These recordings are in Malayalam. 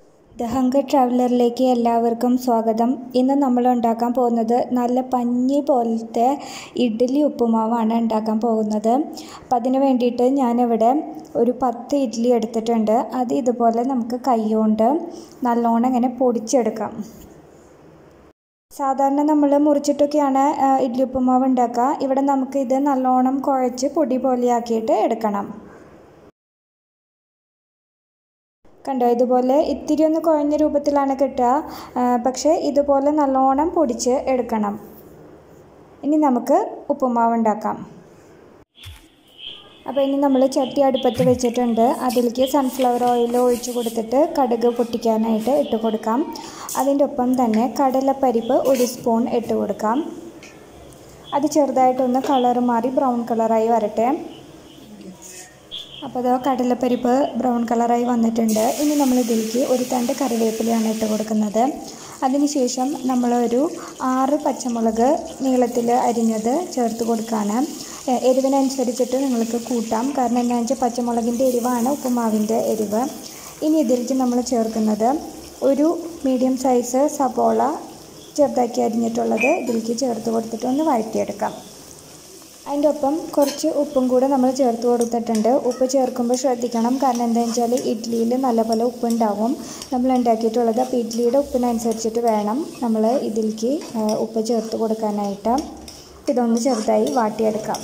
ദ ഹങ്കർ ട്രാവലറിലേക്ക് എല്ലാവർക്കും സ്വാഗതം ഇന്ന് നമ്മൾ ഉണ്ടാക്കാൻ പോകുന്നത് നല്ല പഞ്ഞി പോലത്തെ ഇഡ്ഡലി ഉപ്പുമാവാണ് ഉണ്ടാക്കാൻ പോകുന്നത് അപ്പം അതിന് വേണ്ടിയിട്ട് ഞാനിവിടെ ഒരു പത്ത് ഇഡ്ഡലി എടുത്തിട്ടുണ്ട് അത് ഇതുപോലെ നമുക്ക് കൈകൊണ്ട് നല്ലോണം ഇങ്ങനെ പൊടിച്ചെടുക്കാം സാധാരണ നമ്മൾ മുറിച്ചിട്ടൊക്കെയാണ് ആ, ഇഡ്ഡലി ഉപ്പുമാവ് ഉണ്ടാക്കുക ഇവിടെ നമുക്ക് ഇത് നല്ലോണം കുഴച്ച് പൊടി പോലെയാക്കിയിട്ട് എടുക്കണം കണ്ടോ ഇതുപോലെ ഇത്തിരി ഒന്ന് കുഴഞ്ഞ രൂപത്തിലാണ് കിട്ടുക ആ, പക്ഷേ ഇതുപോലെ നല്ലോണം പൊടിച്ച് എടുക്കണം ഇനി നമുക്ക് ഉപ്പുമാവ് ഉണ്ടാക്കാം അപ്പോൾ ഇനി നമ്മൾ ചട്ടി അടുപ്പത്ത് വെച്ചിട്ടുണ്ട് അതിലേക്ക് സൺഫ്ലവർ ഓയിൽ ഒഴിച്ച് കൊടുത്തിട്ട് കടുക് പൊട്ടിക്കാനായിട്ട് ഇട്ട് കൊടുക്കാം അതിൻ്റെ ഒപ്പം തന്നെ കടലപ്പരിപ്പ് ഒരു സ്പൂൺ ഇട്ട് കൊടുക്കാം അത് ചെറുതായിട്ടൊന്ന് കളർ മാറി ബ്രൗൺ കളറായി വരട്ടെ അപ്പോൾ അത് കടലപ്പരിപ്പ് ബ്രൗൺ കളറായി വന്നിട്ടുണ്ട് ഇനി നമ്മൾ ഇതിലേക്ക് ഒരു തണ്ട് കറിവേപ്പിലയാണ് ഇട്ട് കൊടുക്കുന്നത് അതിനുശേഷം നമ്മളൊരു ആറ് പച്ചമുളക് നീളത്തിൽ അരിഞ്ഞത് ചേർത്ത് കൊടുക്കുകയാണ് എ- എരിവിനനുസരിച്ചിട്ട് നിങ്ങൾക്ക് കൂട്ടാം കാരണം എന്താണെന്ന് വെച്ചാൽ പച്ചമുളകിൻ്റെ എരിവാണ് ഉപ്പുമാവിൻ്റെ എരിവ് ഇനി ഇതിലേക്ക് നമ്മൾ ചേർക്കുന്നത് ഒരു മീഡിയം സൈസ് സബോള ചെറുതാക്കി അരിഞ്ഞിട്ടുള്ളത് ഇതിലേക്ക് ചേർത്ത് കൊടുത്തിട്ട് ഒന്ന് വഴറ്റിയെടുക്കാം അതിൻ്റെ ഒപ്പം കുറച്ച് ഉപ്പും കൂടെ നമ്മൾ ചേർത്ത് കൊടുത്തിട്ടുണ്ട് ഉപ്പ് ചേർക്കുമ്പോൾ ശ്രദ്ധിക്കണം കാരണം എന്താണെന്ന് വെച്ചാൽ ഇഡ്ഡലിയിൽ നല്ലപോലെ ഉപ്പുണ്ടാവും നമ്മൾ ഉണ്ടാക്കിയിട്ടുള്ളത് അപ്പോൾ ഇഡ്ഡലിയുടെ ഉപ്പിനനുസരിച്ചിട്ട് വേണം നമ്മൾ ഇതിലേക്ക് ആ, ഉപ്പ് ചേർത്ത് കൊടുക്കാനായിട്ട് ഇതൊന്ന് ചെറുതായി വാട്ടിയെടുക്കാം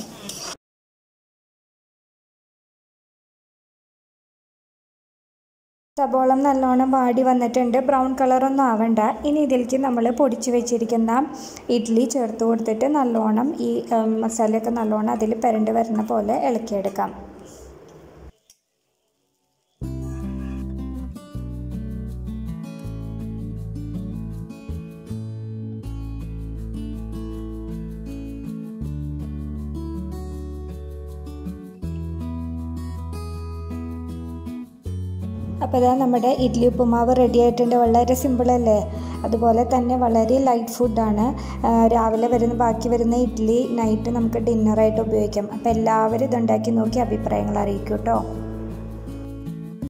സബോളം നല്ലോണം വാടി വന്നിട്ടുണ്ട് ബ്രൗൺ കളറൊന്നും ആവണ്ട ഇനി ഇതിലേക്ക് നമ്മൾ പൊടിച്ച് വെച്ചിരിക്കുന്ന ഇഡ്ഡലി ചേർത്ത് കൊടുത്തിട്ട് നല്ലോണം ഈ ഉം, മസാലയൊക്കെ നല്ലോണം അതിൽ പെരണ്ട് വരുന്ന പോലെ ഇളക്കിയെടുക്കാം അപ്പോൾ ഇതാ നമ്മുടെ ഇഡ്ഡലി ഉപ്പുമാവ് റെഡി ആയിട്ടുണ്ട് വളരെ സിമ്പിളല്ലേ അതുപോലെ തന്നെ വളരെ ലൈറ്റ് ഫുഡാണ് രാവിലെ വരുന്ന ബാക്കി വരുന്ന ഇഡ്ഡലി നൈറ്റ് നമുക്ക് ഡിന്നറായിട്ട് ഉപയോഗിക്കാം അപ്പോൾ എല്ലാവരും ഇതുണ്ടാക്കി നോക്കി അഭിപ്രായങ്ങൾ അറിയിക്കും കേട്ടോ